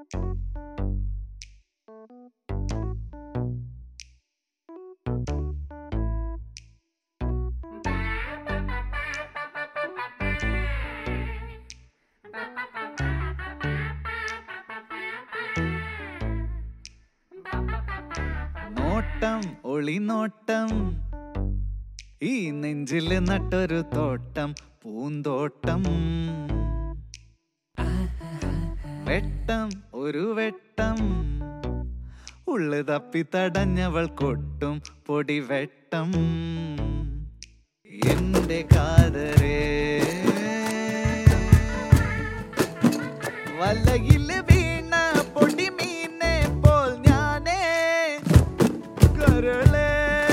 നോട്ടം ഒളിനോട്ടം ഈ നെഞ്ചില് നട്ടൊരു തോട്ടം പൂന്തോട്ടം വെട്ടം ഒരു വെട്ടം ഉള്ളു തപ്പി തടഞ്ഞവൾ കൊട്ടും പൊടി വെട്ടം എന്റെ കാതരേ വലയില് വീണ പൊടി മീനെ പോൽ ഞാനേ കരളേ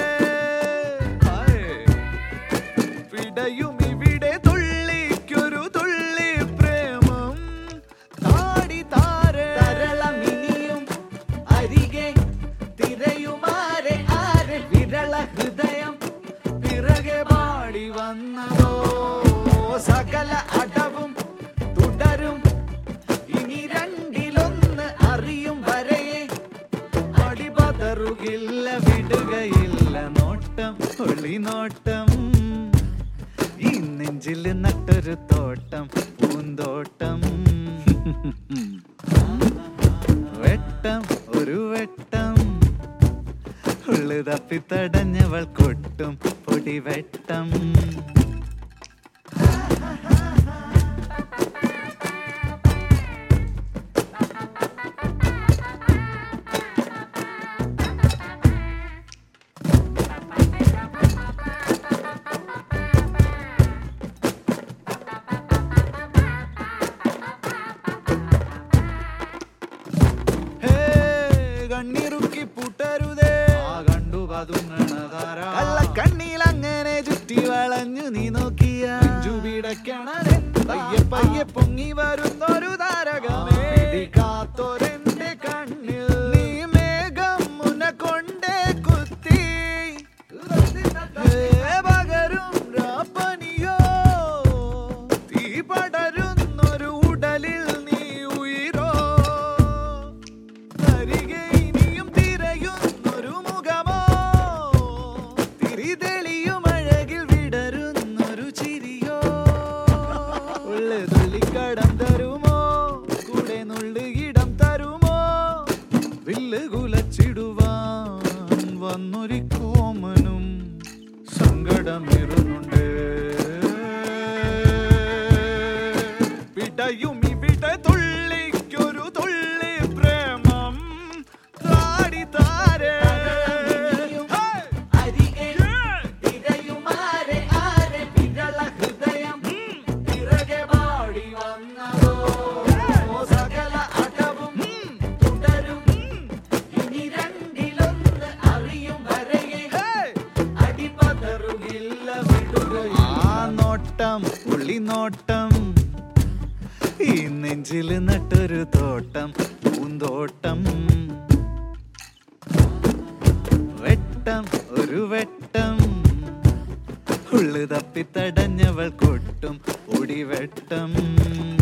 ഹായ്. പിടയും ഇവിടെ തുള്ളിക്കൊരു തുള്ളി പ്രേമം താടി താര തരളമിനിയും അരികെ തിരയുമാരെ ആരെ വിരള ഹൃദയം പിറകെ പാടി വന്നതോ സകല അടവും തുടരും ഇനി രണ്ടിലൊന്ന് അറിയും വരെയേ അടിപതറുകില്ല വിടുകയില്ല നോട്ടം ഒളിനോട്ടം ഈ നെഞ്ചിൽ നട്ടൊരു തോട്ടം പൂന്തോട്ടം വെട്ടം ഒരു വെട്ടം ഉള്ളു തപ്പി തടഞ്ഞവൾ കൊട്ടും പൊടി വെട്ടം ഹേ, കണ്ണിറുക്കി പൂട്ടരുതേ ആ കണ്ടു കള്ള കണ്ണിൽ അങ്ങനെ ചുറ്റി വളഞ്ഞു നീ നോക്കിയ പിടയ്ക്കണേ പയ്യെ പയ്യെ പൊങ്ങി വരുന്നൊരു താരകമേ കാത്തൊരെന്റെ കണ്ണിൽ നീ മേഘം മുന കൊണ്ടേ കുത്തി ഹേ, പകരും രാപ്പനിയോ തീ പടരുന്നൊരു ഉടലിൽ നീ ഉയരോ അരികെ ഇനിയും തിരയുന്നൊരു മുഖമോ തിരിതെളിയും അഴകിൽ വിടരുന്നൊരു ചിരിയോ ഉള്ളു തുള്ളിക്കടം തരുമോ കൂടെ നുള്ളുകിടം തരുമോ വില്ല് കുലച്ചിടുവാൻ വന്നൊരു കോമനും സങ്കടമേറുന്നുണ്ട് പിടയും ഇവിടെ തുള്ളിക്കൊരു തുള്ളി പ്രേമം താടി താരേ ഹേയ്! അരികെ തിരയുമാരെ ആരെ വിരള ഹൃദയം പിറകെ പാടി വന്നതോ സകല അടവും തുടരും ഇനി രണ്ടിലൊന്ന് അറിയും വരെയേ ഹേയ്! അടിപതറുകില്ല വിടുകയില്ല ആ നോട്ടം ഉള്ളിനോട്ടം ഈ നെഞ്ചില് നട്ടൊരു തോട്ടം പൂന്തോട്ടം വെട്ടം ഒരു വെട്ടം ഉള്ളു തപ്പി തടഞ്ഞവൾ കൊട്ടും ഒടിവെട്ടം